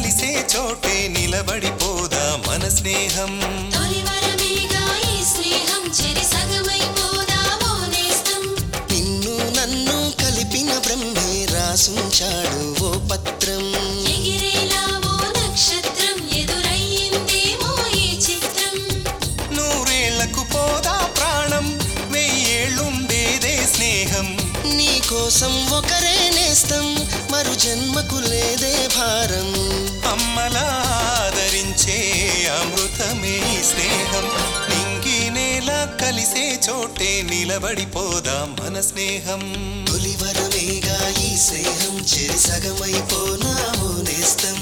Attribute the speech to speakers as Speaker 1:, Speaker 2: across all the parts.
Speaker 1: కలిసే చోటే నిలబడిపోదా మన స్నేహం
Speaker 2: తొలివరమేగా ఈ స్నేహం చెరి సగమైపోదామో నేస్తం
Speaker 3: నిన్ను నన్ను కలిపిన బ్రహ్మే రాసుంచాడు ఓ పత్రం
Speaker 2: ఎగిరేలా ఓ నక్షత్రం ఎదురయ్యిందేమో ఈ చిత్రం
Speaker 1: నూరేళ్లకు పోదా ప్రాణం వెయ్యేళ్ళుండేదే స్నేహం
Speaker 3: నీ కోసం ఒకరే నేస్తం మరు జన్మకు లేదే భారం
Speaker 1: అమ్మలా ఆదరించే అమృతమే ఈ స్నేహం నింగి నేల కలిసే చోటే నిలబడిపోదా మన స్నేహం
Speaker 3: తొలివరమేగా ఈ స్నేహం చెరి సగమైపోనా ఓ నేస్తం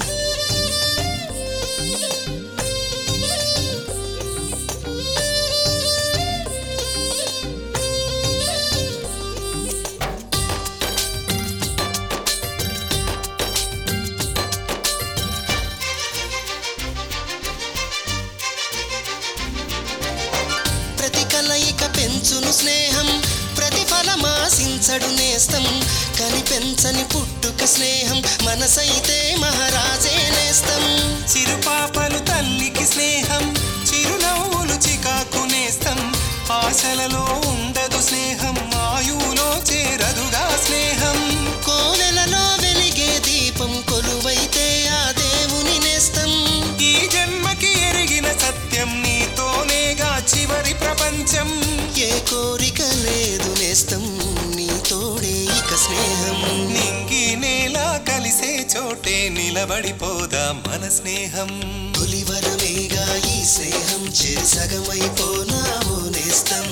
Speaker 3: ప్రతి కలయిక పెంచును స్నేహం ప్రతిఫలమాశించడు నేస్తం కని పెంచని పుట్టుక స్నేహం మనసైతే మహారాజే నేస్తం
Speaker 1: చిరుపాపలు తల్లికి స్నేహం చిరునవ్వులు చికాకు నేస్తం ఆశలలో ఉండదు స్నేహం ఆయువులో చేరదుగా స్నేహం
Speaker 3: కోవెలలో వెలిగే దీపం కొలువైతే ఆ దేవుని నేస్తం
Speaker 1: ఈ జన్మకి ఎరిగిన సత్యం నీతోనేగా చివరి ప్రపంచం
Speaker 3: ఏ కోరిక లేదు నేస్తం నీ తోడే ఇక స్నేహం
Speaker 1: నింగి నేల కలిసే చోటే నిలబడిపోదా మన స్నేహం
Speaker 3: తొలివరమేగా ఈ స్నేహం చెరి సగమైపోనా ఓ నేస్తం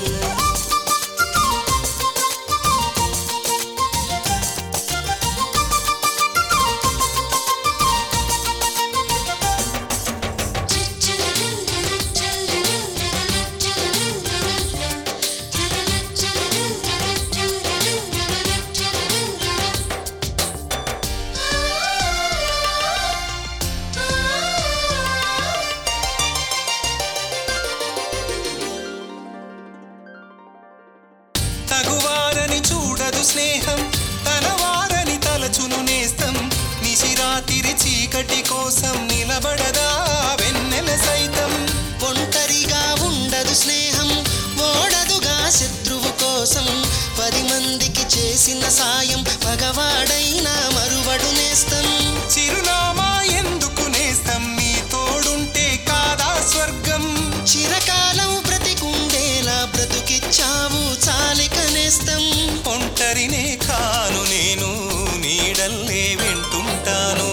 Speaker 1: తగువారని చూడదు స్నేహం తనవారని తలచును నేస్తం నిశిరాతిరి చీకటి కోసం నిలబడదా వెన్నెల సైతం
Speaker 3: ఒంటరిగా ఉండదు స్నేహం ఓడదుగా శత్రువు కోసం పది మందికి చేసిన సాయం పగవాడైనా మరువడు నేస్తం
Speaker 1: చిరునామా ఎందుకు నేస్తం నీ తోడుంటే కాదా స్వర్గం
Speaker 3: చిరకాలం బ్రతికుండేలా బ్రతుకిచ్చావు చాలిక నేస్తం
Speaker 1: ఒంటరినే కాను నేను నీడల్లే వింటుంటాను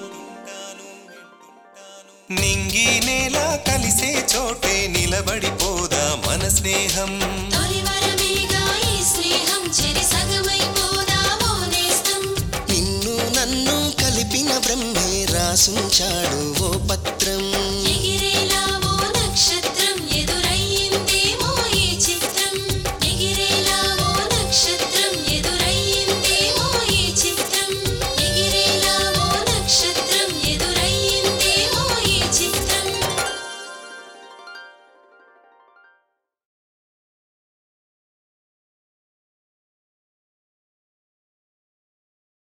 Speaker 1: నింగి నేల కలిసే చోటే నిలబడిపోదా మన స్నేహం
Speaker 2: తొలివరమేగా ఈ స్నేహం చెరి సగమైపోదామో నేస్తం
Speaker 3: నిన్ను నన్ను కలిపిన బ్రహ్మే రాసుంచాడు ఓ పత్రం